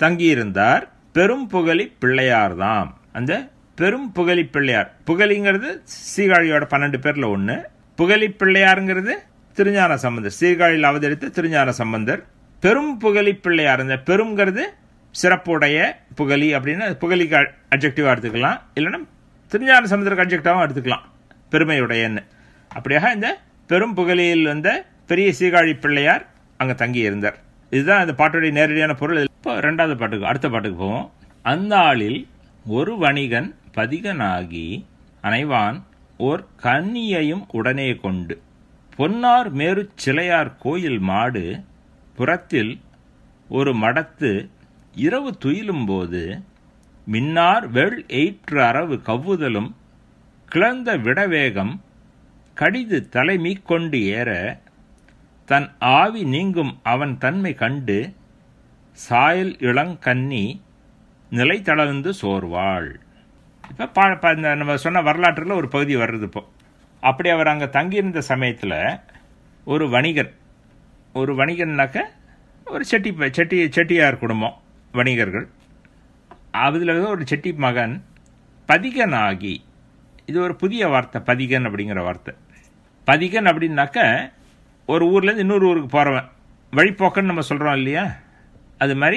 தங்கியிருந்தார் பெரும் புகழி பிள்ளையார்தாம் அந்த பெரும் புகழி பிள்ளையார் புகழிங்கிறது சீர்காழியோட பன்னெண்டு பேர்ல ஒன்று புகழி பிள்ளையாருங்கிறது திருஞான சம்பந்தர் சீர்காழியில் அவதரித்த திருஞான சம்பந்தர் பெரும் புகழி பிள்ளையார் இந்த பெருங்கிறது சிறப்புடைய புகழி அப்படின்னு புகழிக்கு அப்ஜெக்டிவாக எடுத்துக்கலாம் இல்லைன்னா திருஞான சமுதிரக்கு அப்ஜெக்டாகவும் எடுத்துக்கலாம் பெருமையுடையன்னு அப்படியாக இந்த பெரும் புகழியில் வந்த பெரிய சீகாழி பிள்ளையார் அங்கே தங்கி இருந்தார் இதுதான் அந்த பாட்டுடைய நேரடியான பொருள் இப்போ ரெண்டாவது பாட்டுக்கு அடுத்த பாட்டுக்கு போவோம் அந்த ஆளில் ஒரு வணிகன் பதிகனாகி அனைவான் ஓர் கன்னியையும் உடனே கொண்டு பொன்னார் மேருச் சிலையார் கோயில் மாடு புறத்தில் ஒரு மடத்து இரவு துயிலும்போது மின்னார் வெள் எயிற்று அரவு கவ்வுதலும் கிளர்ந்த விடவேகம் கடிது தலை மீக்கொண்டு ஏற தன் ஆவி நீங்கும் அவன் தன்மை கண்டு சாயல் இளங்கன்னி நிலை தளர்ந்து சோர்வாள் இப்போ பா ப- இந்த நம்ம சொன்ன வரலாற்றில் ஒரு பகுதி வர்றது இப்போ அப்படி அவர் அங்கே தங்கியிருந்த சமயத்தில் ஒரு வணிகன் ஒரு வணிகன்னாக்க ஒரு செட்டி ப- செட்டி செட்டியார் குடும்பம் வணிகர்கள் அதில் ஒரு செட்டி மகன் பதிகனாகி இது ஒரு புதிய வார்த்தை பதிகன் அப்படிங்கிற வார்த்தை பதிகன் அப்படின்னாக்க ஒரு ஊர்லேருந்து இன்னொரு ஊருக்கு போகிறவன் வழிப்போக்கன்னு நம்ம சொல்கிறோம் இல்லையா அது மாதிரி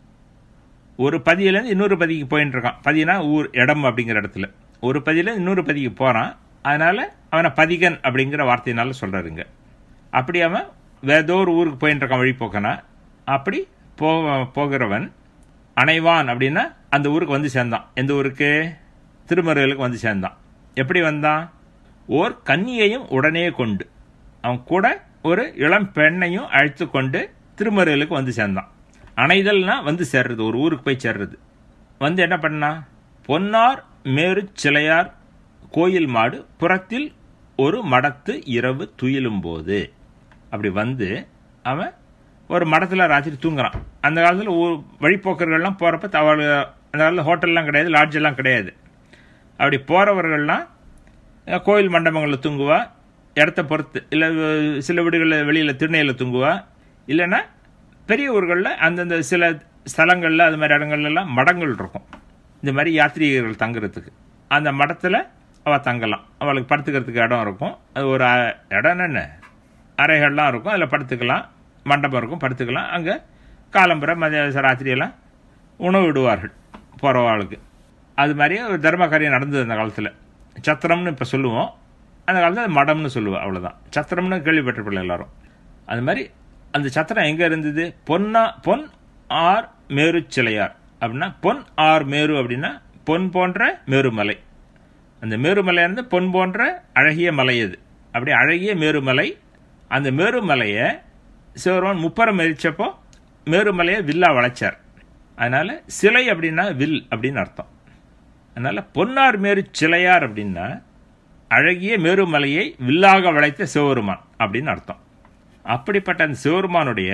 ஒரு பதியிலேருந்து இன்னொரு பதிக்கு போயின்னு இருக்கான் பதினா ஊர் இடம் அப்படிங்கிற இடத்துல ஒரு பதியிலேருந்து இன்னொரு பதிக்கு போகிறான் அதனால் அவனை பதிகன் அப்படிங்கிற வார்த்தையினால சொல்கிறாருங்க அப்படி அவன் வேதோ ஒரு ஊருக்கு போயின்னு இருக்கான் வழிப்போக்கனா அப்படி போ போகிறவன் அணைவான் அப்படின்னா அந்த ஊருக்கு வந்து சேர்ந்தான் எந்த ஊருக்கு திருமருகளுக்கு வந்து சேர்ந்தான் எப்படி வந்தான் ஓர் கன்னியையும் உடனே கொண்டு அவன் கூட ஒரு இளம் பெண்ணையும் அழைத்து கொண்டு திருமருகளுக்கு வந்து சேர்ந்தான் அணைதல்னா வந்து சேர்றது ஒரு ஊருக்கு போய் சேர்றது வந்து என்ன பண்ணா பொன்னார் மேரு சிலையார் கோயில் மாடு புறத்தில் ஒரு மடத்து இரவு துயிலும் போது அப்படி வந்து அவன் ஒரு மடத்தில் ராத்திரி தூங்குறான் அந்த காலத்தில் ஊர் வழிப்போக்கர்கள்லாம் போகிறப்ப தவறு அந்த காலத்தில் ஹோட்டல்லாம் கிடையாது லாட்ஜ் எல்லாம் கிடையாது அப்படி போகிறவர்கள்லாம் அஹ், கோயில் மண்டபங்களில் தூங்குவா இடத்த பொறுத்து இல்லை சில வீடுகளில் வெளியில் திண்ணையில் தூங்குவா இல்லைன்னா பெரிய ஊர்களில் அந்தந்த சில ஸ்தலங்களில் அது மாதிரி இடங்கள்லாம் மடங்கள் இருக்கும் இந்த மாதிரி யாத்ரீகர்கள் தங்குறதுக்கு அந்த மடத்தில் அவள் தங்கலாம் அவளுக்கு படுத்துக்கிறதுக்கு இடம் இருக்கும் அது ஒரு அ- இடம் என்ன அறைகள்லாம் இருக்கும் அதில் படுத்துக்கலாம் மண்டபம் இருக்கும் படுத்துக்கலாம் அங்கே காலம்புரை மதிய ராத்திரியெல்லாம் உணவு விடுவார்கள் போகிறவாளுக்கு அது மாதிரியே ஒரு தர்ம காரியம் நடந்தது அந்த காலத்தில் சத்திரம்னு இப்போ சொல்லுவோம் அந்த காலத்தில் அது மடம்னு சொல்லுவோம் அவ்வளோதான் சத்திரம்னு கேள்விப்பட்டிருப்பில்ல எல்லாரும் அது மாதிரி அந்த சத்திரம் எங்கே இருந்தது பொன்னா பொன் ஆர் மேரு சிலையார் அப்படின்னா பொன் ஆர் மேரு அப்படின்னா பொன் போன்ற மேருமலை அந்த மேருமலை இருந்து பொன் போன்ற அழகிய மலை அது அப்படி அழகிய மேருமலை அந்த மேருமலையை சிவருமன் முப்பரம் எரிச்சப்போ மேருமலையை வில்லா வளைச்சார் அதனால சிலை அப்படின்னா வில் அப்படின்னு அர்த்தம் அதனால பொன்னார் மேரு சிலையார் அப்படின்னா அழகிய மேருமலையை வில்லாக வளைத்த சிவருமான் அப்படின்னு அர்த்தம் அப்படிப்பட்ட அந்த சிவருமானுடைய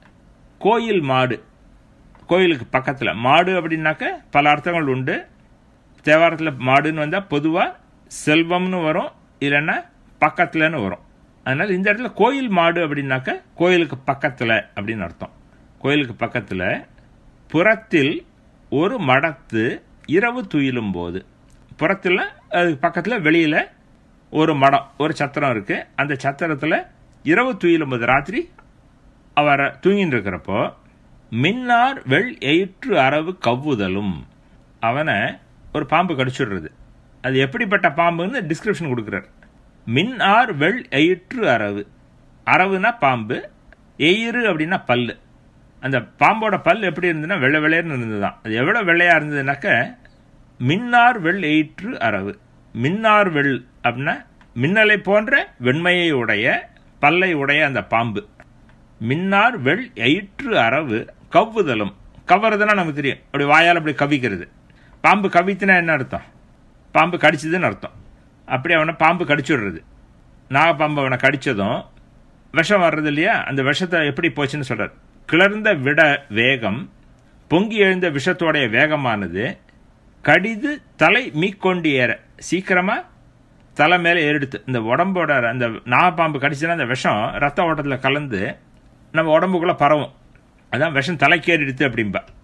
கோயில் மாடு கோயிலுக்கு பக்கத்தில் மாடு அப்படின்னாக்க பல அர்த்தங்கள் உண்டு தேவாரத்தில் மாடுன்னு வந்தால் பொதுவாக செல்வம்னு வரும் இல்லைன்னா பக்கத்துலன்னு வரும் அதனால் இந்த இடத்துல கோயில் மாடு அப்படின்னாக்க கோயிலுக்கு பக்கத்தில் அப்படின்னு அர்த்தம் கோயிலுக்கு பக்கத்தில் புறத்தில் ஒரு மடத்து இரவு துயிலும் போது புறத்தில் அது பக்கத்தில் வெளியில் ஒரு மடம் ஒரு சத்திரம் இருக்குது அந்த சத்திரத்தில் இரவு துயிலும் போது ராத்திரி அவர் தூங்கின்னு இருக்கிறப்போ மின்னார் வெள் எயிற்று அரவு கவ்வுதலும் அவனை ஒரு பாம்பு கடிச்சுடுறது அது எப்படிப்பட்ட பாம்புன்னு டிஸ்கிரிப்ஷன் கொடுக்குறார் மின்னார் வெள் எயிற்று அரவு அரவுனா பாம்பு எயிறு அப்படின்னா பல்லு அந்த பாம்போட பல் எப்படி இருந்ததுன்னா வெள்ளை வெள்ளையர்னு இருந்ததுதான் அது எவ்வளோ வெள்ளையாக இருந்ததுனாக்க மின்னார் வெள் எயிற்று அரவு மின்னார் வெள் அப்படின்னா மின்னலை போன்ற வெண்மையை உடைய பல்லை உடைய அந்த பாம்பு மின்னார் வெள் எயிற்று அரவு கவ்வுதலும் கவ்வுறதுன்னா நமக்கு தெரியும் அப்படி வாயால் அப்படி கவிக்கிறது பாம்பு கவித்துனா என்ன அர்த்தம் பாம்பு கடிச்சதுன்னு அர்த்தம் அப்படி அவனை பாம்பு கடிச்சுடுறது நாகப்பாம்பு அவனை கடிச்சதும் விஷம் வர்றது இல்லையா அந்த விஷத்தை எப்படி போச்சுன்னு சொல்றார் கிளர்ந்த விட வேகம் பொங்கி எழுந்த விஷத்தோடைய வேகமானது கடிது தலை மீக்கொண்டு ஏற சீக்கிரமா தலை மேலே ஏறிடுத்து இந்த உடம்போட அந்த நாகப்பாம்பு கடிச்சுன்னா அந்த விஷம் ரத்த ஓட்டத்தில் கலந்து நம்ம உடம்புக்குள்ள பரவும் அதான் விஷம் தலைக்கேறிடுத்து அப்படிம்பா